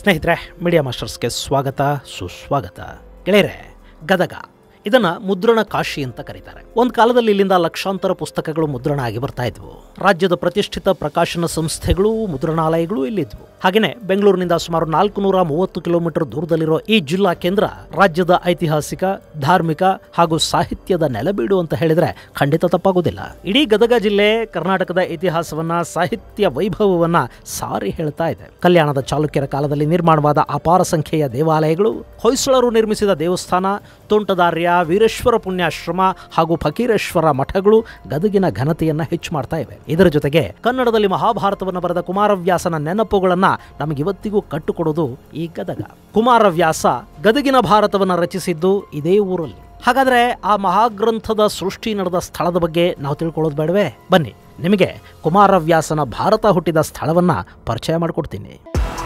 ಸ್ನೇಹಿತರೆ ಮೀಡಿಯಾ ಮಾಸ್ಟರ್ಸ್ಗೆ ಸ್ವಾಗತ ಸುಸ್ವಾಗತ ಗೆಳೆಯರೆ ಗದಗ ಇದನ್ನ ಮುದ್ರಣ ಕಾಶಿ ಅಂತ ಕರೀತಾರೆ ಒಂದ್ ಕಾಲದಲ್ಲಿ ಇಲ್ಲಿಂದ ಲಕ್ಷಾಂತರ ಪುಸ್ತಕಗಳು ಮುದ್ರಣ ಆಗಿ ಬರ್ತಾ ಇದ್ವು ರಾಜ್ಯದ ಪ್ರತಿಷ್ಠಿತ ಪ್ರಕಾಶನ ಸಂಸ್ಥೆಗಳು ಮುದ್ರಣಾಲಯಗಳು ಇಲ್ಲಿದ್ವು ಹಾಗೇನೆ ಬೆಂಗಳೂರಿನಿಂದ ಸುಮಾರು ನಾಲ್ಕು ನೂರ ಮೂವತ್ತು ಕಿಲೋಮೀಟರ್ ದೂರದಲ್ಲಿರೋ ಈ ಜಿಲ್ಲಾ ಕೇಂದ್ರ ರಾಜ್ಯದ ಐತಿಹಾಸಿಕ ಧಾರ್ಮಿಕ ಹಾಗೂ ಸಾಹಿತ್ಯದ ನೆಲಬೀಡು ಅಂತ ಹೇಳಿದ್ರೆ ಖಂಡಿತ ತಪ್ಪಾಗೋದಿಲ್ಲ ಇಡೀ ಗದಗ ಜಿಲ್ಲೆ ಕರ್ನಾಟಕದ ಇತಿಹಾಸವನ್ನ ಸಾಹಿತ್ಯ ವೈಭವವನ್ನ ಸಾರಿ ಹೇಳ್ತಾ ಇದೆ ಕಲ್ಯಾಣದ ಚಾಲುಕ್ಯರ ಕಾಲದಲ್ಲಿ ನಿರ್ಮಾಣವಾದ ಅಪಾರ ಸಂಖ್ಯೆಯ ದೇವಾಲಯಗಳು ಹೊಯ್ಸಳರು ನಿರ್ಮಿಸಿದ ದೇವಸ್ಥಾನ ತೋಂಟದಾರ್ಯ ವೀರೇಶ್ವರ ಪುಣ್ಯಾಶ್ರಮ ಹಾಗೂ ಫಕೀರೇಶ್ವರ ಮಠಗಳು ಗದಗಿನ ಘನತೆಯನ್ನ ಹೆಚ್ಚು ಮಾಡ್ತಾ ಇವೆ ಇದರ ಜೊತೆಗೆ ಕನ್ನಡದಲ್ಲಿ ಮಹಾಭಾರತವನ್ನು ಬರೆದ ಕುಮಾರವ್ಯಾಸನ ನೆನಪುಗಳನ್ನ ನಮಗಿವತ್ತಿಗೂ ಕಟ್ಟುಕೊಡೋದು ಈ ಗದಗ ಕುಮಾರವ್ಯಾಸ ಗದಗಿನ ಭಾರತವನ್ನು ರಚಿಸಿದ್ದು ಇದೇ ಊರಲ್ಲಿ ಹಾಗಾದ್ರೆ ಆ ಮಹಾಗ್ರಂಥದ ಸೃಷ್ಟಿ ನಡೆದ ಸ್ಥಳದ ಬಗ್ಗೆ ನಾವು ತಿಳ್ಕೊಳ್ಳೋದು ಬೇಡವೇ ಬನ್ನಿ ನಿಮಗೆ ಕುಮಾರವ್ಯಾಸನ ಭಾರತ ಹುಟ್ಟಿದ ಸ್ಥಳವನ್ನ ಪರಿಚಯ ಮಾಡಿಕೊಡ್ತೀನಿ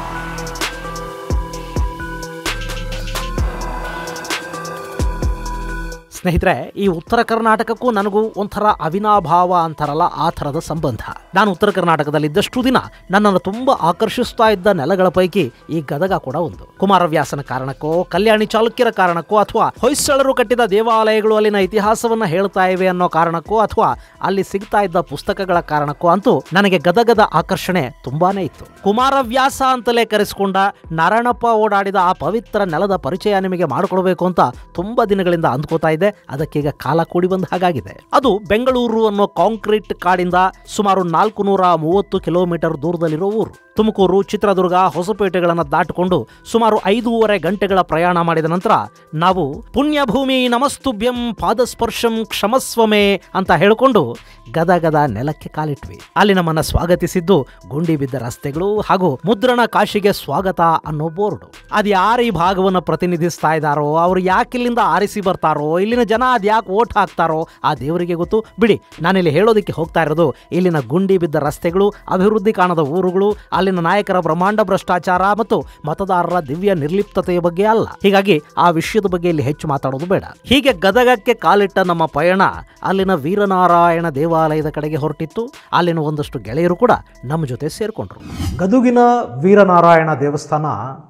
ಸ್ನೇಹಿತರೆ ಈ ಉತ್ತರ ಕರ್ನಾಟಕಕ್ಕೂ ನನಗೂ ಒಂಥರ ಅವಿನಾಭಾವ ಅಂತಾರಲ್ಲ ಆ ಥರದ ಸಂಬಂಧ ನಾನು ಉತ್ತರ ಕರ್ನಾಟಕದಲ್ಲಿ ಇದ್ದಷ್ಟು ದಿನ ನನ್ನನ್ನು ತುಂಬ ಆಕರ್ಷಿಸ್ತಾ ಇದ್ದ ನೆಲಗಳ ಪೈಕಿ ಈ ಗದಗ ಕೂಡ ಒಂದು ಕುಮಾರವ್ಯಾಸನ ಕಾರಣಕ್ಕೋ ಕಲ್ಯಾಣಿ ಚಾಲುಕ್ಯರ ಕಾರಣಕ್ಕೋ ಅಥವಾ ಹೊಯ್ಸಳರು ಕಟ್ಟಿದ ದೇವಾಲಯಗಳು ಅಲ್ಲಿನ ಇತಿಹಾಸವನ್ನ ಹೇಳ್ತಾ ಇವೆ ಅನ್ನೋ ಕಾರಣಕ್ಕೋ ಅಥವಾ ಅಲ್ಲಿ ಸಿಗ್ತಾ ಇದ್ದ ಪುಸ್ತಕಗಳ ಕಾರಣಕ್ಕೋ ಅಂತೂ ನನಗೆ ಗದಗದ ಆಕರ್ಷಣೆ ತುಂಬಾನೇ ಇತ್ತು ಕುಮಾರವ್ಯಾಸ ಅಂತಲೇ ಕರೆಸಿಕೊಂಡ ನಾರಾಯಣಪ್ಪ ಓಡಾಡಿದ ಆ ಪವಿತ್ರ ನೆಲದ ಪರಿಚಯ ನಿಮಗೆ ಮಾಡಿಕೊಡ್ಬೇಕು ಅಂತ ತುಂಬಾ ದಿನಗಳಿಂದ ಅಂದ್ಕೋತಾ ಇದ್ದೆ ಅದಕ್ಕೀಗ ಕಾಲ ಕೂಡಿ ಬಂದ ಹಾಗಾಗಿದೆ ಅದು ಬೆಂಗಳೂರು ಅನ್ನೋ ಕಾಂಕ್ರೀಟ್ ಕಾಡಿಂದ ಸುಮಾರು ನಾಲ್ಕು ನೂರ ಮೂವತ್ತು ಕಿಲೋಮೀಟರ್ ದೂರದಲ್ಲಿರೋ ಊರು ತುಮಕೂರು ಚಿತ್ರದುರ್ಗ ಹೊಸಪೇಟೆಗಳನ್ನು ದಾಟಿಕೊಂಡು ಸುಮಾರು ಐದೂವರೆ ಗಂಟೆಗಳ ಪ್ರಯಾಣ ಮಾಡಿದ ನಂತರ ನಾವು ಪುಣ್ಯಭೂಮಿ ನಮಸ್ತುಭ್ಯಂ ಪಾದಸ್ಪರ್ಶಂ ಕ್ಷಮಸ್ವಮೇ ಅಂತ ಹೇಳಿಕೊಂಡು ಗದಗದ ನೆಲಕ್ಕೆ ಕಾಲಿಟ್ವಿ ಅಲ್ಲಿ ನಮ್ಮನ್ನ ಸ್ವಾಗತಿಸಿದ್ದು ಗುಂಡಿ ಬಿದ್ದ ರಸ್ತೆಗಳು ಹಾಗೂ ಮುದ್ರಣ ಕಾಶಿಗೆ ಸ್ವಾಗತ ಅನ್ನೋ ಬೋರ್ಡು ಅದು ಯಾರು ಈ ಭಾಗವನ್ನು ಪ್ರತಿನಿಧಿಸ್ತಾ ಇದ್ದಾರೋ ಅವ್ರು ಯಾಕೆ ಇಲ್ಲಿಂದ ಆರಿಸಿ ಬರ್ತಾರೋ ಇಲ್ಲಿನ ಜನ ಅದು ಯಾಕೆ ಓಟ್ ಹಾಕ್ತಾರೋ ಆ ದೇವರಿಗೆ ಗೊತ್ತು ಬಿಡಿ ನಾನಿಲ್ಲಿ ಹೇಳೋದಕ್ಕೆ ಹೋಗ್ತಾ ಇರೋದು ಇಲ್ಲಿನ ಗುಂಡಿ ಬಿದ್ದ ರಸ್ತೆಗಳು ಅಭಿವೃದ್ಧಿ ಕಾಣದ ಊರುಗಳು ಅಲ್ಲಿನ ನಾಯಕರ ಬ್ರಹ್ಮಾಂಡ ಭ್ರಷ್ಟಾಚಾರ ಮತ್ತು ಮತದಾರರ ದಿವ್ಯ ನಿರ್ಲಿಪ್ತತೆಯ ಬಗ್ಗೆ ಅಲ್ಲ ಹೀಗಾಗಿ ಆ ವಿಷಯದ ಬಗ್ಗೆ ಇಲ್ಲಿ ಹೆಚ್ಚು ಮಾತಾಡೋದು ಬೇಡ ಹೀಗೆ ಗದಗಕ್ಕೆ ಕಾಲಿಟ್ಟ ನಮ್ಮ ಪಯಣ ಅಲ್ಲಿನ ವೀರನಾರಾಯಣ ದೇವಾಲಯದ ಕಡೆಗೆ ಹೊರಟಿತ್ತು ಅಲ್ಲಿನ ಒಂದಷ್ಟು ಗೆಳೆಯರು ಕೂಡ ನಮ್ಮ ಜೊತೆ ಸೇರ್ಕೊಂಡ್ರು ಗದುಗಿನ ವೀರನಾರಾಯಣ ದೇವಸ್ಥಾನ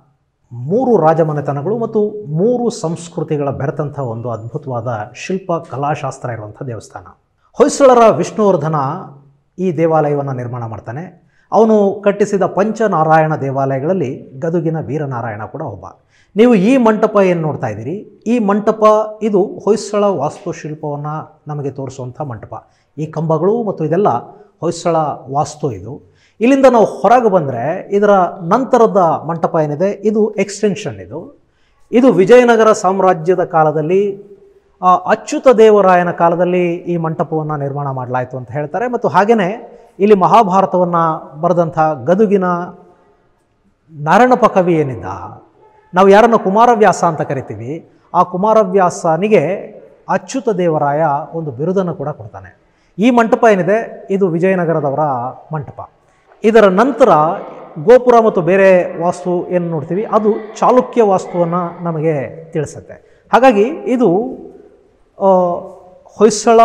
ಮೂರು ರಾಜಮನೆತನಗಳು ಮತ್ತು ಮೂರು ಸಂಸ್ಕೃತಿಗಳ ಬೆರೆತಂಥ ಒಂದು ಅದ್ಭುತವಾದ ಶಿಲ್ಪ ಕಲಾಶಾಸ್ತ್ರ ಇರುವಂಥ ದೇವಸ್ಥಾನ ಹೊಯ್ಸಳರ ವಿಷ್ಣುವರ್ಧನ ಈ ದೇವಾಲಯವನ್ನು ನಿರ್ಮಾಣ ಮಾಡ್ತಾನೆ ಅವನು ಕಟ್ಟಿಸಿದ ಪಂಚನಾರಾಯಣ ದೇವಾಲಯಗಳಲ್ಲಿ ಗದುಗಿನ ವೀರನಾರಾಯಣ ಕೂಡ ಒಬ್ಬ ನೀವು ಈ ಮಂಟಪ ಏನು ನೋಡ್ತಾ ಇದ್ದೀರಿ ಈ ಮಂಟಪ ಇದು ಹೊಯ್ಸಳ ವಾಸ್ತುಶಿಲ್ಪವನ್ನು ನಮಗೆ ತೋರಿಸುವಂಥ ಮಂಟಪ ಈ ಕಂಬಗಳು ಮತ್ತು ಇದೆಲ್ಲ ಹೊಯ್ಸಳ ವಾಸ್ತು ಇದು ಇಲ್ಲಿಂದ ನಾವು ಹೊರಗೆ ಬಂದರೆ ಇದರ ನಂತರದ ಮಂಟಪ ಏನಿದೆ ಇದು ಎಕ್ಸ್ಟೆನ್ಷನ್ ಇದು ಇದು ವಿಜಯನಗರ ಸಾಮ್ರಾಜ್ಯದ ಕಾಲದಲ್ಲಿ ಆ, ಅಚ್ಯುತ ದೇವರಾಯನ ಕಾಲದಲ್ಲಿ ಈ ಮಂಟಪವನ್ನು ನಿರ್ಮಾಣ ಮಾಡಲಾಯಿತು ಅಂತ ಹೇಳ್ತಾರೆ ಮತ್ತು ಹಾಗೆಯೇ ಇಲ್ಲಿ ಮಹಾಭಾರತವನ್ನು ಬರೆದಂಥ ಗದುಗಿನ ನಾರಾಯಣಪ ಕವಿ ಏನಿದ್ದ ನಾವು ಯಾರನ್ನು ಕುಮಾರವ್ಯಾಸ ಅಂತ ಕರಿತೀವಿ ಆ ಕುಮಾರವ್ಯಾಸನಿಗೆ ಅಚ್ಯುತ ದೇವರಾಯ ಒಂದು ಬಿರುದನ್ನು ಕೂಡ ಕೊಡ್ತಾನೆ ಈ ಮಂಟಪ ಏನಿದೆ ಇದು ವಿಜಯನಗರದವರ ಮಂಟಪ ಇದರ ನಂತರ ಗೋಪುರ ಮತ್ತು ಬೇರೆ ವಾಸ್ತು ಏನು ನೋಡ್ತೀವಿ ಅದು ಚಾಲುಕ್ಯ ವಾಸ್ತುವನ್ನು ನಮಗೆ ತಿಳಿಸುತ್ತೆ ಹಾಗಾಗಿ ಇದು ಆ, ಹೊಯ್ಸಳ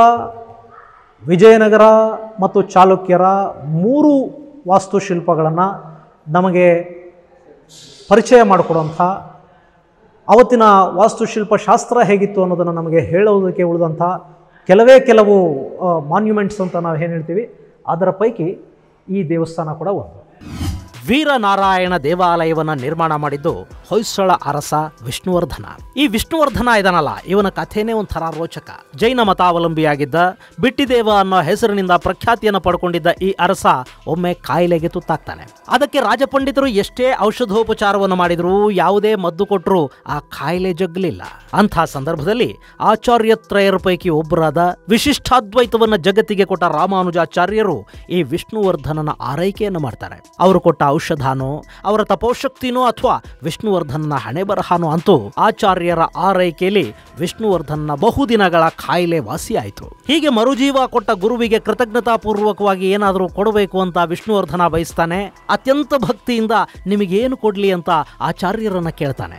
ವಿಜಯನಗರ ಮತ್ತು ಚಾಲುಕ್ಯರ ಮೂರು ವಾಸ್ತುಶಿಲ್ಪಗಳನ್ನು ನಮಗೆ ಪರಿಚಯ ಮಾಡಿಕೊಡುವಂಥ ಅವತ್ತಿನ ವಾಸ್ತುಶಿಲ್ಪ ಶಾಸ್ತ್ರ ಹೇಗಿತ್ತು ಅನ್ನೋದನ್ನು ನಮಗೆ ಹೇಳೋದಕ್ಕೆ ಉಳಿದಂಥ ಕೆಲವೇ ಕೆಲವು ಮಾನ್ಯುಮೆಂಟ್ಸ್ ಅಂತ ನಾವು ಏನು ಹೇಳ್ತೀವಿ ಅದರ ಪೈಕಿ ಈ ದೇವಸ್ಥಾನ ಕೂಡ ಒಂದು ವೀರನಾರಾಯಣ ದೇವಾಲಯವನ್ನು ನಿರ್ಮಾಣ ಮಾಡಿದ್ದು ಹೊಯ್ಸಳ ಅರಸ ವಿಷ್ಣುವರ್ಧನ ಈ ವಿಷ್ಣುವರ್ಧನ ಇದನಲ್ಲ ಇವನ ಕಥೆನೇ ಒಂಥರ ರೋಚಕ ಜೈನ ಮತಾವಲಂಬಿಯಾಗಿದ್ದ ಬಿಟ್ಟಿದೇವ ಅನ್ನೋ ಹೆಸರಿನಿಂದ ಪ್ರಖ್ಯಾತಿಯನ್ನು ಪಡ್ಕೊಂಡಿದ್ದ ಈ ಅರಸ ಒಮ್ಮೆ ಕಾಯಿಲೆಗೆ ತುತ್ತಾಗ್ತಾನೆ ಅದಕ್ಕೆ ರಾಜಪಂಡಿತರು ಎಷ್ಟೇ ಔಷಧೋಪಚಾರವನ್ನು ಮಾಡಿದ್ರು ಯಾವುದೇ ಮದ್ದು ಕೊಟ್ಟರು ಆ ಕಾಯಿಲೆ ಜಗ್ಲಿಲ್ಲ ಅಂಥ ಸಂದರ್ಭದಲ್ಲಿ ಆಚಾರ್ಯತ್ರಯರ ಪೈಕಿ ಒಬ್ಬರಾದ ವಿಶಿಷ್ಟಾದ್ವೈತವನ್ನ ಜಗತ್ತಿಗೆ ಕೊಟ್ಟ ರಾಮಾನುಜಾಚಾರ್ಯರು ಈ ವಿಷ್ಣುವರ್ಧನನ ಆರೈಕೆಯನ್ನು ಮಾಡ್ತಾರೆ ಅವರು ಕೊಟ್ಟ ಔಷಧಾನೋ ಅವರ ತಪೋಶಕ್ತಿನೋ ಅಥವಾ ವಿಷ್ಣುವರ್ಧನನ ಹಣೆ ಬರಹಾನೋ ಅಂತೂ ಆಚಾರ್ಯರ ಆರೈಕೆಯಲ್ಲಿ ವಿಷ್ಣುವರ್ಧನನ ಬಹುದಿನಗಳ ಕಾಯಿಲೆ ವಾಸಿಯಾಯಿತು ಹೀಗೆ ಮರುಜೀವ ಕೊಟ್ಟ ಗುರುವಿಗೆ ಕೃತಜ್ಞತಾಪೂರ್ವಕವಾಗಿ ಏನಾದರೂ ಕೊಡಬೇಕು ಅಂತ ವಿಷ್ಣುವರ್ಧನ ಬಯಸ್ತಾನೆ ಅತ್ಯಂತ ಭಕ್ತಿಯಿಂದ ನಿಮಗೇನು ಕೊಡ್ಲಿ ಅಂತ ಆಚಾರ್ಯರನ್ನ ಕೇಳ್ತಾನೆ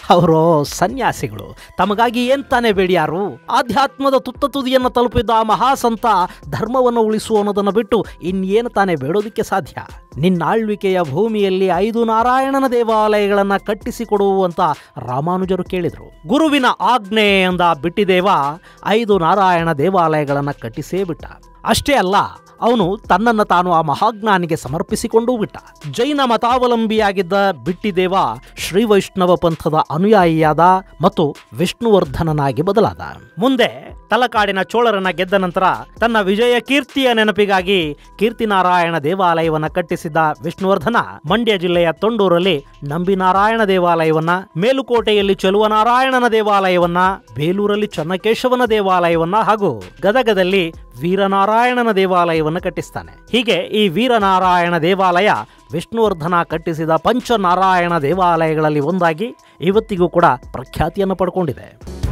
ಅವರು ಸನ್ಯಾಸಿಗಳು ತಮಗಾಗಿ ಏನ್ ತಾನೇ ಬೇಡಿಯಾರು ಆಧ್ಯಾತ್ಮದ ತುತ್ತ ತುದಿಯನ್ನು ತಲುಪಿದ್ದ ಆ ಮಹಾಸಂತ ಧರ್ಮವನ್ನು ಉಳಿಸು ಅನ್ನೋದನ್ನು ಬಿಟ್ಟು ಇನ್ನೇನು ತಾನೇ ಬೇಡೋದಕ್ಕೆ ಸಾಧ್ಯ ನಿನ್ನಾಳ್ವಿಕೆಯ ಭೂಮಿಯಲ್ಲಿ ಐದು ನಾರಾಯಣನ ದೇವಾಲಯಗಳನ್ನ ಕಟ್ಟಿಸಿಕೊಡು ಅಂತ ರಾಮಾನುಜರು ಕೇಳಿದರು ಗುರುವಿನ ಆಜ್ಞೆ ಎಂದ ಬಿಟ್ಟಿದೇವ ಐದು ನಾರಾಯಣ ದೇವಾಲಯಗಳನ್ನ ಕಟ್ಟಿಸೇ ಬಿಟ್ಟ ಅಷ್ಟೇ ಅಲ್ಲ ಅವನು ತನ್ನನ್ನು ತಾನು ಆ ಮಹಾಜ್ಞಾನಿಗೆ ಸಮರ್ಪಿಸಿಕೊಂಡೂ ಬಿಟ್ಟ ಜೈನ ಮತಾವಲಂಬಿಯಾಗಿದ್ದ ಬಿಟ್ಟಿದೇವ ಶ್ರೀ ವೈಷ್ಣವ ಪಂಥದ ಅನುಯಾಯಿಯಾದ ಮತ್ತು ವಿಷ್ಣುವರ್ಧನನಾಗಿ ಬದಲಾದ ಮುಂದೆ ತಲಕಾಡಿನ ಚೋಳರನ್ನ ಗೆದ್ದ ನಂತರ ತನ್ನ ವಿಜಯ ಕೀರ್ತಿಯ ನೆನಪಿಗಾಗಿ ಕೀರ್ತಿನಾರಾಯಣ ದೇವಾಲಯವನ್ನ ಕಟ್ಟಿಸಿದ್ದ ವಿಷ್ಣುವರ್ಧನ ಮಂಡ್ಯ ಜಿಲ್ಲೆಯ ತೊಂಡೂರಲ್ಲಿ ನಂಬಿನಾರಾಯಣ ದೇವಾಲಯವನ್ನ ಮೇಲುಕೋಟೆಯಲ್ಲಿ ಚೆಲುವನಾರಾಯಣನ ದೇವಾಲಯವನ್ನ ಬೇಲೂರಲ್ಲಿ ಚನ್ನಕೇಶವನ ದೇವಾಲಯವನ್ನ ಹಾಗೂ ಗದಗದಲ್ಲಿ ವೀರನಾರಾಯಣನ ದೇವಾಲಯವನ್ನು ಕಟ್ಟಿಸ್ತಾನೆ ಹೀಗೆ ಈ ವೀರನಾರಾಯಣ ದೇವಾಲಯ ವಿಷ್ಣುವರ್ಧನ ಕಟ್ಟಿಸಿದ ಪಂಚನಾರಾಯಣ ದೇವಾಲಯಗಳಲ್ಲಿ ಒಂದಾಗಿ ಇವತ್ತಿಗೂ ಕೂಡ ಪ್ರಖ್ಯಾತಿಯನ್ನು ಪಡ್ಕೊಂಡಿದೆ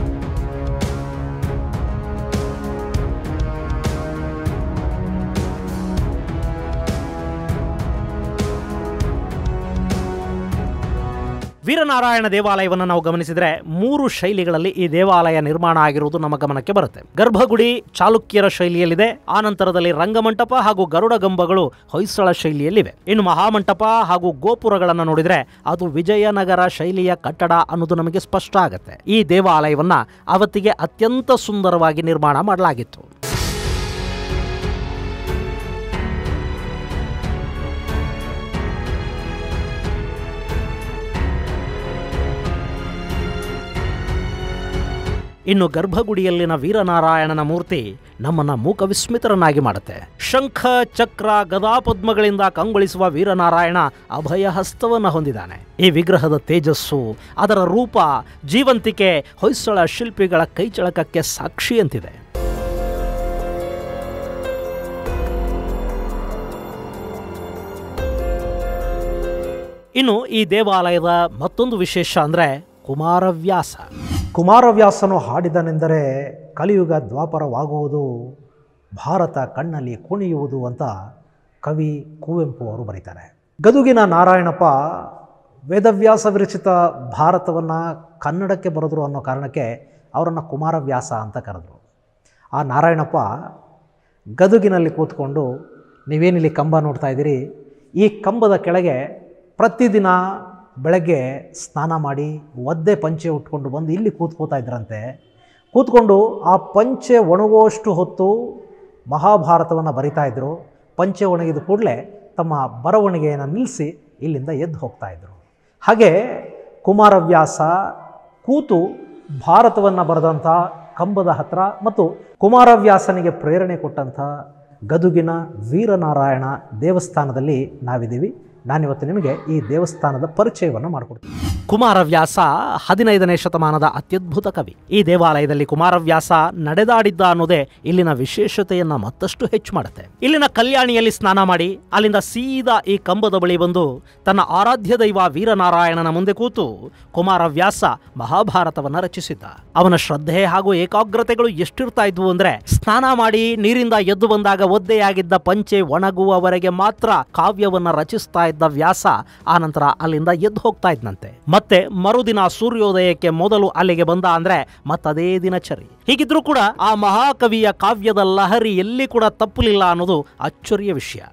ವೀರನಾರಾಯಣ ದೇವಾಲಯವನ್ನು ನಾವು ಗಮನಿಸಿದ್ರೆ ಮೂರು ಶೈಲಿಗಳಲ್ಲಿ ಈ ದೇವಾಲಯ ನಿರ್ಮಾಣ ಆಗಿರುವುದು ನಮ್ಮ ಗಮನಕ್ಕೆ ಬರುತ್ತೆ ಗರ್ಭಗುಡಿ ಚಾಲುಕ್ಯರ ಶೈಲಿಯಲ್ಲಿದೆ ಆ ನಂತರದಲ್ಲಿ ರಂಗಮಂಟಪ ಹಾಗೂ ಗರುಡ ಗಂಬಗಳು ಹೊಯ್ಸಳ ಶೈಲಿಯಲ್ಲಿವೆ ಇನ್ನು ಮಹಾಮಂಟಪ ಹಾಗೂ ಗೋಪುರಗಳನ್ನು ನೋಡಿದ್ರೆ ಅದು ವಿಜಯನಗರ ಶೈಲಿಯ ಕಟ್ಟಡ ಅನ್ನೋದು ನಮಗೆ ಸ್ಪಷ್ಟ ಆಗುತ್ತೆ ಈ ದೇವಾಲಯವನ್ನ ಅವತ್ತಿಗೆ ಅತ್ಯಂತ ಸುಂದರವಾಗಿ ನಿರ್ಮಾಣ ಮಾಡಲಾಗಿತ್ತು ಇನ್ನು ಗರ್ಭಗುಡಿಯಲ್ಲಿನ ವೀರನಾರಾಯಣನ ಮೂರ್ತಿ ನಮ್ಮನ್ನ ಮೂಕ ವಿಸ್ಮಿತರನ್ನಾಗಿ ಮಾಡುತ್ತೆ ಶಂಖ ಚಕ್ರ ಗದಾ ಪದ್ಮಗಳಿಂದ ಕಂಗೊಳಿಸುವ ವೀರನಾರಾಯಣ ಅಭಯ ಹಸ್ತವನ್ನು ಹೊಂದಿದ್ದಾನೆ ಈ ವಿಗ್ರಹದ ತೇಜಸ್ಸು ಅದರ ರೂಪ ಜೀವಂತಿಕೆ ಹೊಯ್ಸಳ ಶಿಲ್ಪಿಗಳ ಕೈಚಳಕಕ್ಕೆ ಸಾಕ್ಷಿಯಂತಿದೆ ಇನ್ನು ಈ ದೇವಾಲಯದ ಮತ್ತೊಂದು ವಿಶೇಷ ಅಂದ್ರೆ ಕುಮಾರವ್ಯಾಸ ಕುಮಾರವ್ಯಾಸನು ಹಾಡಿದನೆಂದರೆ ಕಲಿಯುಗ ದ್ವಾಪರವಾಗುವುದು ಭಾರತ ಕಣ್ಣಲ್ಲಿ ಕುಣಿಯುವುದು ಅಂತ ಕವಿ ಕುವೆಂಪು ಅವರು ಬರೀತಾರೆ ಗದುಗಿನ ನಾರಾಯಣಪ್ಪ ವೇದವ್ಯಾಸ ವಿರಚಿತ ಭಾರತವನ್ನು ಕನ್ನಡಕ್ಕೆ ಬರೆದ್ರು ಅನ್ನೋ ಕಾರಣಕ್ಕೆ ಅವರನ್ನು ಕುಮಾರವ್ಯಾಸ ಅಂತ ಕರೆದ್ರು ಆ ನಾರಾಯಣಪ್ಪ ಗದುಗಿನಲ್ಲಿ ಕೂತ್ಕೊಂಡು ನೀವೇನಿಲ್ಲಿ ಕಂಬ ನೋಡ್ತಾ ಇದ್ದೀರಿ ಈ ಕಂಬದ ಕೆಳಗೆ ಪ್ರತಿದಿನ ಬೆಳಗ್ಗೆ ಸ್ನಾನ ಮಾಡಿ ಒದ್ದೆ ಪಂಚೆ ಉಟ್ಕೊಂಡು ಬಂದು ಇಲ್ಲಿ ಕೂತ್ಕೋತಾ ಇದ್ರಂತೆ ಕೂತ್ಕೊಂಡು ಆ ಪಂಚೆ ಒಣಗುವಷ್ಟು ಹೊತ್ತು ಮಹಾಭಾರತವನ್ನು ಬರಿತಾ ಇದ್ದರು ಪಂಚೆ ಒಣಗಿದ ಕೂಡಲೇ ತಮ್ಮ ಬರವಣಿಗೆಯನ್ನು ನಿಲ್ಲಿಸಿ ಇಲ್ಲಿಂದ ಎದ್ದು ಹೋಗ್ತಾ ಇದ್ದರು ಹಾಗೆ ಕುಮಾರವ್ಯಾಸ ಕೂತು ಭಾರತವನ್ನು ಬರೆದಂಥ ಕಂಬದ ಹತ್ರ ಮತ್ತು ಕುಮಾರವ್ಯಾಸನಿಗೆ ಪ್ರೇರಣೆ ಕೊಟ್ಟಂಥ ಗದುಗಿನ ವೀರನಾರಾಯಣ ದೇವಸ್ಥಾನದಲ್ಲಿ ನಾವಿದ್ದೀವಿ ನಾನಿವತ್ತು ನಿಮಗೆ ಈ ದೇವಸ್ಥಾನದ ಪರಿಚಯವನ್ನು ಮಾಡಿಕೊಡ್ತೀನಿ ಕುಮಾರವ್ಯಾಸ ಹದಿನೈದನೇ ಶತಮಾನದ ಅತ್ಯದ್ಭುತ ಕವಿ ಈ ದೇವಾಲಯದಲ್ಲಿ ಕುಮಾರವ್ಯಾಸ ನಡೆದಾಡಿದ್ದ ಅನ್ನೋದೇ ಇಲ್ಲಿನ ವಿಶೇಷತೆಯನ್ನ ಮತ್ತಷ್ಟು ಹೆಚ್ಚು ಮಾಡುತ್ತೆ ಇಲ್ಲಿನ ಕಲ್ಯಾಣಿಯಲ್ಲಿ ಸ್ನಾನ ಮಾಡಿ ಅಲ್ಲಿಂದ ಸೀದಾ ಈ ಕಂಬದ ಬಳಿ ಬಂದು ತನ್ನ ಆರಾಧ್ಯ ದೈವ ವೀರನಾರಾಯಣನ ಮುಂದೆ ಕೂತು ಕುಮಾರವ್ಯಾಸ ಮಹಾಭಾರತವನ್ನ ರಚಿಸಿದ್ದ ಅವನ ಶ್ರದ್ಧೆ ಹಾಗೂ ಏಕಾಗ್ರತೆಗಳು ಎಷ್ಟಿರ್ತಾ ಇದ್ವು ಅಂದ್ರೆ ಸ್ನಾನ ಮಾಡಿ ನೀರಿಂದ ಎದ್ದು ಬಂದಾಗ ಒದ್ದೆಯಾಗಿದ್ದ ಪಂಚೆ ಒಣಗುವವರೆಗೆ ಮಾತ್ರ ಕಾವ್ಯವನ್ನ ರಚಿಸ್ತಾ ಇದ್ದ ವ್ಯಾಸ ಆನಂತರ ಅಲ್ಲಿಂದ ಎದ್ದು ಹೋಗ್ತಾ ಇದ್ನಂತೆ ಮತ್ತೆ ಮರುದಿನ ಸೂರ್ಯೋದಯಕ್ಕೆ ಮೊದಲು ಅಲ್ಲಿಗೆ ಬಂದ ಅಂದ್ರೆ ಮತ್ತದೇ ದಿನಚರಿ ಹೀಗಿದ್ರೂ ಕೂಡ ಆ ಮಹಾಕವಿಯ ಕಾವ್ಯದ ಲಹರಿ ಎಲ್ಲಿ ಕೂಡ ತಪ್ಪಲಿಲ್ಲ ಅನ್ನೋದು ಅಚ್ಚರಿಯ ವಿಷಯ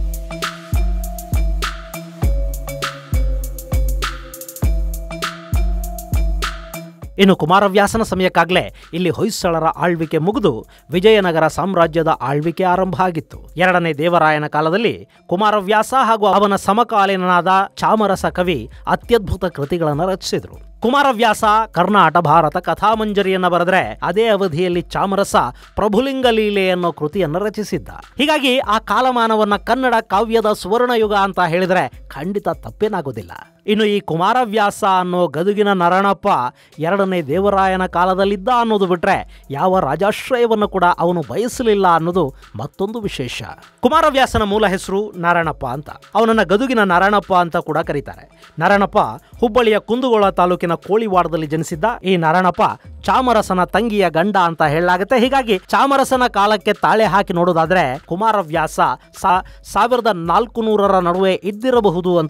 ಇನ್ನು ಕುಮಾರವ್ಯಾಸನ ಸಮಯಕ್ಕಾಗಲೇ ಇಲ್ಲಿ ಹೊಯ್ಸಳರ ಆಳ್ವಿಕೆ ಮುಗಿದು ವಿಜಯನಗರ ಸಾಮ್ರಾಜ್ಯದ ಆಳ್ವಿಕೆ ಆರಂಭ ಆಗಿತ್ತು ಎರಡನೇ ದೇವರಾಯನ ಕಾಲದಲ್ಲಿ ಕುಮಾರವ್ಯಾಸ ಹಾಗೂ ಅವನ ಸಮಕಾಲೀನನಾದ ಚಾಮರಸ ಕವಿ ಅತ್ಯದ್ಭುತ ಕೃತಿಗಳನ್ನು ರಚಿಸಿದರು ಕುಮಾರವ್ಯಾಸ ಕರ್ನಾಟ ಭಾರತ ಕಥಾಮಂಜರಿಯನ್ನ ಬರೆದ್ರೆ ಅದೇ ಅವಧಿಯಲ್ಲಿ ಚಾಮರಸ ಪ್ರಭುಲಿಂಗ ಲೀಲೆ ಅನ್ನೋ ಕೃತಿಯನ್ನು ರಚಿಸಿದ್ದ ಹೀಗಾಗಿ ಆ ಕಾಲಮಾನವನ್ನ ಕನ್ನಡ ಕಾವ್ಯದ ಸುವರ್ಣಯುಗ ಅಂತ ಹೇಳಿದ್ರೆ ಖಂಡಿತ ತಪ್ಪೇನಾಗೋದಿಲ್ಲ ಇನ್ನು ಈ ಕುಮಾರವ್ಯಾಸ ಅನ್ನೋ ಗದುಗಿನ ನರಣಪ್ಪ ಎರಡನೇ ದೇವರಾಯನ ಕಾಲದಲ್ಲಿದ್ದ ಅನ್ನೋದು ಬಿಟ್ರೆ ಯಾವ ರಾಜಾಶ್ರಯವನ್ನು ಕೂಡ ಅವನು ಬಯಸಲಿಲ್ಲ ಅನ್ನೋದು ಮತ್ತೊಂದು ವಿಶೇಷ ಕುಮಾರವ್ಯಾಸನ ಮೂಲ ಹೆಸರು ನಾರಾಯಣಪ್ಪ ಅಂತ ಅವನನ್ನ ಗದುಗಿನ ನಾರಾಯಣಪ್ಪ ಅಂತ ಕೂಡ ಕರೀತಾರೆ ನಾರಾಯಣಪ್ಪ ಹುಬ್ಬಳ್ಳಿಯ ಕುಂದಗೋಳ ತಾಲೂಕಿನ ಕೋಳಿವಾಡದಲ್ಲಿ ಜನಿಸಿದ್ದ ಈ ನಾರಾಯಣಪ್ಪ ಚಾಮರಸನ ತಂಗಿಯ ಗಂಡ ಅಂತ ಹೇಳಲಾಗುತ್ತೆ ಹೀಗಾಗಿ ಚಾಮರಸನ ಕಾಲಕ್ಕೆ ತಾಳೆ ಹಾಕಿ ನೋಡೋದಾದ್ರೆ ಕುಮಾರವ್ಯಾಸ ಸಾ ಸಾವಿರದ ನಾಲ್ಕು ನೂರರ ನಡುವೆ ಇದ್ದಿರಬಹುದು ಅಂತ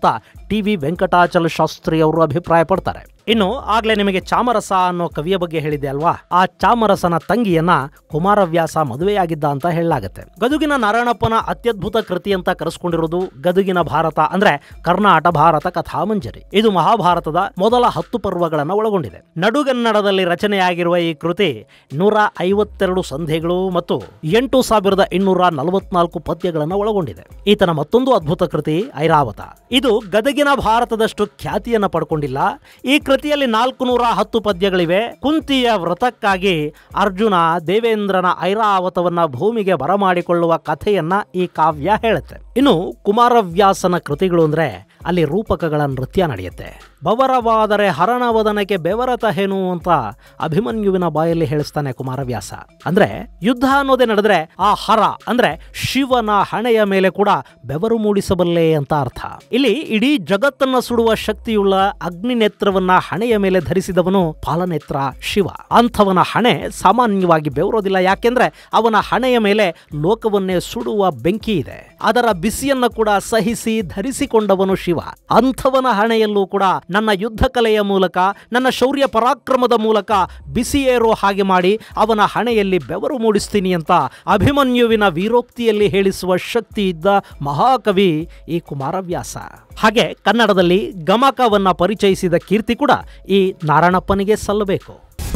ಟಿ ವಿ ವೆಂಕಟಾಚಲ ಶಾಸ್ತ್ರಿ ಅವರು ಅಭಿಪ್ರಾಯ ಪಡ್ತಾರೆ ಇನ್ನು ಆಗ್ಲೇ ನಿಮಗೆ ಚಾಮರಸ ಅನ್ನೋ ಕವಿಯ ಬಗ್ಗೆ ಹೇಳಿದ್ದೆ ಅಲ್ವಾ ಆ ಚಾಮರಸನ ತಂಗಿಯನ್ನ ಕುಮಾರವ್ಯಾಸ ಮದುವೆಯಾಗಿದ್ದ ಅಂತ ಹೇಳಲಾಗತ್ತೆ ಗದುಗಿನ ನಾರಾಯಣಪ್ಪನ ಅತ್ಯದ್ಭುತ ಕೃತಿ ಅಂತ ಕರೆಸ್ಕೊಂಡಿರೋದು ಗದುಗಿನ ಭಾರತ ಅಂದ್ರೆ ಕರ್ನಾಟ ಭಾರತ ಕಥಾಮಂಜರಿ ಇದು ಮಹಾಭಾರತದ ಮೊದಲ ಹತ್ತು ಪರ್ವಗಳನ್ನು ಒಳಗೊಂಡಿದೆ ನಡುಗನ್ನಡದಲ್ಲಿ ರಚನೆಯಾಗಿರುವ ಈ ಕೃತಿ ನೂರ ಐವತ್ತೆರಡು ಸಂಧಿಗಳು ಮತ್ತು ಎಂಟು ಸಾವಿರದ ಇನ್ನೂರ ನಲವತ್ನಾಲ್ಕು ಪದ್ಯಗಳನ್ನು ಒಳಗೊಂಡಿದೆ ಈತನ ಮತ್ತೊಂದು ಅದ್ಭುತ ಕೃತಿ ಐರಾವತ ಇದು ಗದಗಿನ ಭಾರತದಷ್ಟು ಖ್ಯಾತಿಯನ್ನ ಪಡ್ಕೊಂಡಿಲ್ಲ ಈ ಕೃತಿಯಲ್ಲಿ ನಾಲ್ಕು ನೂರ ಹತ್ತು ಪದ್ಯಗಳಿವೆ ಕುಂತಿಯ ವ್ರತಕ್ಕಾಗಿ ಅರ್ಜುನ ದೇವೇಂದ್ರನ ಐರಾವತವನ್ನ ಭೂಮಿಗೆ ಬರಮಾಡಿಕೊಳ್ಳುವ ಕಥೆಯನ್ನ ಈ ಕಾವ್ಯ ಹೇಳುತ್ತೆ ಇನ್ನು ಕುಮಾರವ್ಯಾಸನ ಕೃತಿಗಳು ಅಂದ್ರೆ ಅಲ್ಲಿ ರೂಪಕಗಳ ನೃತ್ಯ ನಡೆಯುತ್ತೆ ಬವರವಾದರೆ ಹರಣವದನಕ್ಕೆ ಬೆವರತಹೇನು ಅಂತ ಅಭಿಮನ್ಯುವಿನ ಬಾಯಲ್ಲಿ ಹೇಳಿಸ್ತಾನೆ ಕುಮಾರವ್ಯಾಸ ಅಂದ್ರೆ ಯುದ್ಧ ಅನ್ನೋದೇ ನಡೆದ್ರೆ ಆ ಹರ ಅಂದ್ರೆ ಶಿವನ ಹಣೆಯ ಮೇಲೆ ಕೂಡ ಬೆವರು ಮೂಡಿಸಬಲ್ಲೆ ಅಂತ ಅರ್ಥ ಇಲ್ಲಿ ಇಡೀ ಜಗತ್ತನ್ನ ಸುಡುವ ಶಕ್ತಿಯುಳ್ಳ ಅಗ್ನಿ ನೇತ್ರವನ್ನ ಹಣೆಯ ಮೇಲೆ ಧರಿಸಿದವನು ಪಾಲನೇತ್ರ ಶಿವ ಅಂಥವನ ಹಣೆ ಸಾಮಾನ್ಯವಾಗಿ ಬೆವರೋದಿಲ್ಲ ಯಾಕೆಂದ್ರೆ ಅವನ ಹಣೆಯ ಮೇಲೆ ಲೋಕವನ್ನೇ ಸುಡುವ ಬೆಂಕಿ ಇದೆ ಅದರ ಬಿಸಿಯನ್ನ ಕೂಡ ಸಹಿಸಿ ಧರಿಸಿಕೊಂಡವನು ಶಿವ ಅಂಥವನ ಹಣೆಯಲ್ಲೂ ಕೂಡ ನನ್ನ ಯುದ್ಧ ಕಲೆಯ ಮೂಲಕ ನನ್ನ ಶೌರ್ಯ ಪರಾಕ್ರಮದ ಮೂಲಕ ಬಿಸಿ ಏರೋ ಹಾಗೆ ಮಾಡಿ ಅವನ ಹಣೆಯಲ್ಲಿ ಬೆವರು ಮೂಡಿಸ್ತೀನಿ ಅಂತ ಅಭಿಮನ್ಯುವಿನ ವೀರೋಕ್ತಿಯಲ್ಲಿ ಹೇಳಿಸುವ ಶಕ್ತಿ ಇದ್ದ ಮಹಾಕವಿ ಈ ಕುಮಾರವ್ಯಾಸ ಹಾಗೆ ಕನ್ನಡದಲ್ಲಿ ಗಮಕವನ್ನ ಪರಿಚಯಿಸಿದ ಕೀರ್ತಿ ಕೂಡ ಈ ನಾರಾಯಣಪ್ಪನಿಗೆ ಸಲ್ಲಬೇಕು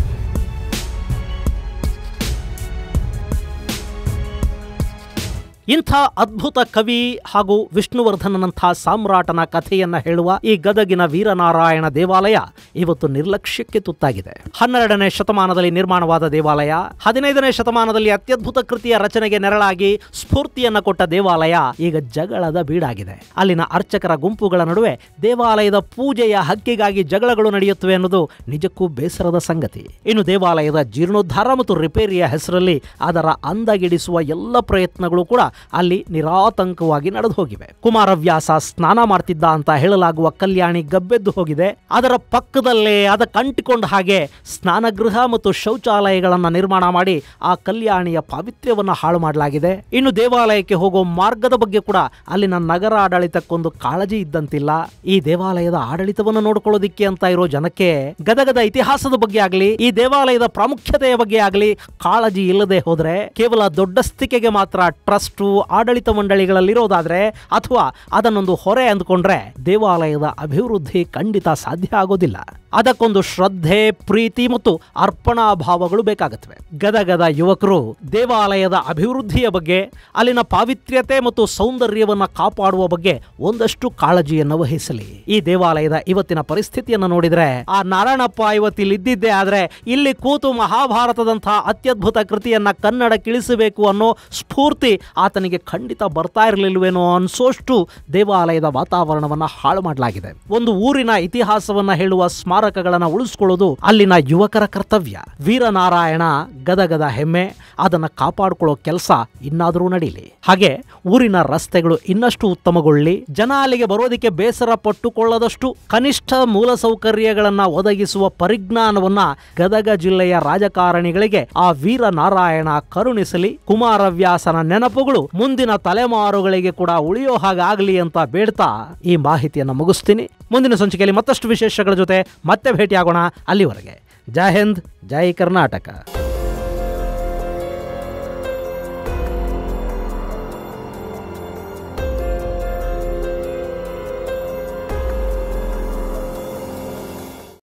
ಇಂಥ ಅದ್ಭುತ ಕವಿ ಹಾಗೂ ವಿಷ್ಣುವರ್ಧನನಂಥ ಸಾಮ್ರಾಟನ ಕಥೆಯನ್ನ ಹೇಳುವ ಈ ಗದಗಿನ ವೀರನಾರಾಯಣ ದೇವಾಲಯ ಇವತ್ತು ನಿರ್ಲಕ್ಷ್ಯಕ್ಕೆ ತುತ್ತಾಗಿದೆ ಹನ್ನೆರಡನೇ ಶತಮಾನದಲ್ಲಿ ನಿರ್ಮಾಣವಾದ ದೇವಾಲಯ ಹದಿನೈದನೇ ಶತಮಾನದಲ್ಲಿ ಅತ್ಯದ್ಭುತ ಕೃತಿಯ ರಚನೆಗೆ ನೆರಳಾಗಿ ಸ್ಫೂರ್ತಿಯನ್ನ ಕೊಟ್ಟ ದೇವಾಲಯ ಈಗ ಜಗಳದ ಬೀಡಾಗಿದೆ ಅಲ್ಲಿನ ಅರ್ಚಕರ ಗುಂಪುಗಳ ನಡುವೆ ದೇವಾಲಯದ ಪೂಜೆಯ ಹಕ್ಕಿಗಾಗಿ ಜಗಳಗಳು ನಡೆಯುತ್ತವೆ ಅನ್ನೋದು ನಿಜಕ್ಕೂ ಬೇಸರದ ಸಂಗತಿ ಇನ್ನು ದೇವಾಲಯದ ಜೀರ್ಣೋದ್ಧಾರ ಮತ್ತು ರಿಪೇರಿಯ ಹೆಸರಲ್ಲಿ ಅದರ ಅಂದಗಿಡಿಸುವ ಎಲ್ಲ ಪ್ರಯತ್ನಗಳು ಕೂಡ ಅಲ್ಲಿ ನಿರಾತಂಕವಾಗಿ ನಡೆದು ಹೋಗಿವೆ ಕುಮಾರವ್ಯಾಸ ಸ್ನಾನ ಮಾಡ್ತಿದ್ದ ಅಂತ ಹೇಳಲಾಗುವ ಕಲ್ಯಾಣಿ ಗಬ್ಬೆದ್ದು ಹೋಗಿದೆ ಅದರ ಪಕ್ಕದಲ್ಲೇ ಅದಕ್ಕೆ ಅಂಟಿಕೊಂಡ ಹಾಗೆ ಸ್ನಾನಗೃಹ ಮತ್ತು ಶೌಚಾಲಯಗಳನ್ನು ನಿರ್ಮಾಣ ಮಾಡಿ ಆ ಕಲ್ಯಾಣಿಯ ಪಾವಿತ್ರ್ಯವನ್ನು ಹಾಳು ಮಾಡಲಾಗಿದೆ ಇನ್ನು ದೇವಾಲಯಕ್ಕೆ ಹೋಗೋ ಮಾರ್ಗದ ಬಗ್ಗೆ ಕೂಡ ಅಲ್ಲಿನ ನಗರ ಆಡಳಿತಕ್ಕೊಂದು ಕಾಳಜಿ ಇದ್ದಂತಿಲ್ಲ ಈ ದೇವಾಲಯದ ಆಡಳಿತವನ್ನು ನೋಡ್ಕೊಳ್ಳೋದಿಕ್ಕೆ ಅಂತ ಇರೋ ಜನಕ್ಕೆ ಗದಗದ ಇತಿಹಾಸದ ಬಗ್ಗೆ ಆಗಲಿ ಈ ದೇವಾಲಯದ ಪ್ರಾಮುಖ್ಯತೆಯ ಬಗ್ಗೆ ಆಗಲಿ ಕಾಳಜಿ ಇಲ್ಲದೆ ಹೋದ್ರೆ ಕೇವಲ ದೊಡ್ಡಸ್ತಿಕೆಗೆ ಮಾತ್ರ ಟ್ರಸ್ಟ್ ಆಡಳಿತ ಮಂಡಳಿಗಳಲ್ಲಿರೋದಾದ್ರೆ ಅಥವಾ ಅದನ್ನೊಂದು ಹೊರೆ ಅಂದ್ಕೊಂಡ್ರೆ ದೇವಾಲಯದ ಅಭಿವೃದ್ಧಿ ಖಂಡಿತ ಸಾಧ್ಯ ಆಗೋದಿಲ್ಲ ಅದಕ್ಕೊಂದು ಶ್ರದ್ಧೆ ಪ್ರೀತಿ ಮತ್ತು ಅರ್ಪಣಾ ಭಾವಗಳು ಬೇಕಾಗುತ್ತವೆ ಗದಗದ ಯುವಕರು ದೇವಾಲಯದ ಅಭಿವೃದ್ಧಿಯ ಬಗ್ಗೆ ಅಲ್ಲಿನ ಪಾವಿತ್ರ್ಯತೆ ಮತ್ತು ಸೌಂದರ್ಯವನ್ನ ಕಾಪಾಡುವ ಬಗ್ಗೆ ಒಂದಷ್ಟು ಕಾಳಜಿಯನ್ನು ವಹಿಸಲಿ ಈ ದೇವಾಲಯದ ಇವತ್ತಿನ ಪರಿಸ್ಥಿತಿಯನ್ನು ನೋಡಿದ್ರೆ ಆ ನಾರಾಯಣಪ್ಪ ಇವತ್ತಿಲ್ಲಿ ಇದ್ದಿದ್ದೇ ಆದ್ರೆ ಇಲ್ಲಿ ಕೂತು ಮಹಾಭಾರತದಂತಹ ಅತ್ಯದ್ಭುತ ಕೃತಿಯನ್ನ ಕನ್ನಡಕ್ಕಿಳಿಸಬೇಕು ಅನ್ನೋ ಸ್ಫೂರ್ತಿ ಆತನಿಗೆ ಖಂಡಿತ ಬರ್ತಾ ಇರಲಿಲ್ವೇನೋ ಅನ್ಸೋಷ್ಟು ದೇವಾಲಯದ ವಾತಾವರಣವನ್ನ ಹಾಳು ಮಾಡಲಾಗಿದೆ ಒಂದು ಊರಿನ ಇತಿಹಾಸವನ್ನ ಹೇಳುವ ಸ್ಮಾರಕಗಳನ್ನ ಉಳಿಸ್ಕೊಳ್ಳೋದು ಅಲ್ಲಿನ ಯುವಕರ ಕರ್ತವ್ಯ ವೀರನಾರಾಯಣ ಗದಗದ ಹೆಮ್ಮೆ ಅದನ್ನ ಕಾಪಾಡಿಕೊಳ್ಳೋ ಕೆಲಸ ಇನ್ನಾದರೂ ನಡೀಲಿ ಹಾಗೆ ಊರಿನ ರಸ್ತೆಗಳು ಇನ್ನಷ್ಟು ಉತ್ತಮಗೊಳ್ಳಿ ಜನ ಅಲ್ಲಿಗೆ ಬರೋದಕ್ಕೆ ಬೇಸರ ಪಟ್ಟುಕೊಳ್ಳದಷ್ಟು ಕನಿಷ್ಠ ಮೂಲಸೌಕರ್ಯಗಳನ್ನ ಒದಗಿಸುವ ಪರಿಜ್ಞಾನವನ್ನ ಗದಗ ಜಿಲ್ಲೆಯ ರಾಜಕಾರಣಿಗಳಿಗೆ ಆ ವೀರನಾರಾಯಣ ಕರುಣಿಸಲಿ ಕುಮಾರವ್ಯಾಸನ ನೆನಪುಗಳು ಮುಂದಿನ ತಲೆಮಾರುಗಳಿಗೆ ಕೂಡ ಉಳಿಯೋ ಹಾಗಾಗಲಿ ಅಂತ ಬೇಡ್ತಾ ಈ ಮಾಹಿತಿಯನ್ನು ಮುಗಿಸ್ತೀನಿ ಮುಂದಿನ ಸಂಚಿಕೆಯಲ್ಲಿ ಮತ್ತಷ್ಟು ವಿಶೇಷಗಳ ಜೊತೆ ಮತ್ತೆ ಭೇಟಿಯಾಗೋಣ ಅಲ್ಲಿವರೆಗೆ ಜೈ ಹಿಂದ್ ಜೈ ಕರ್ನಾಟಕ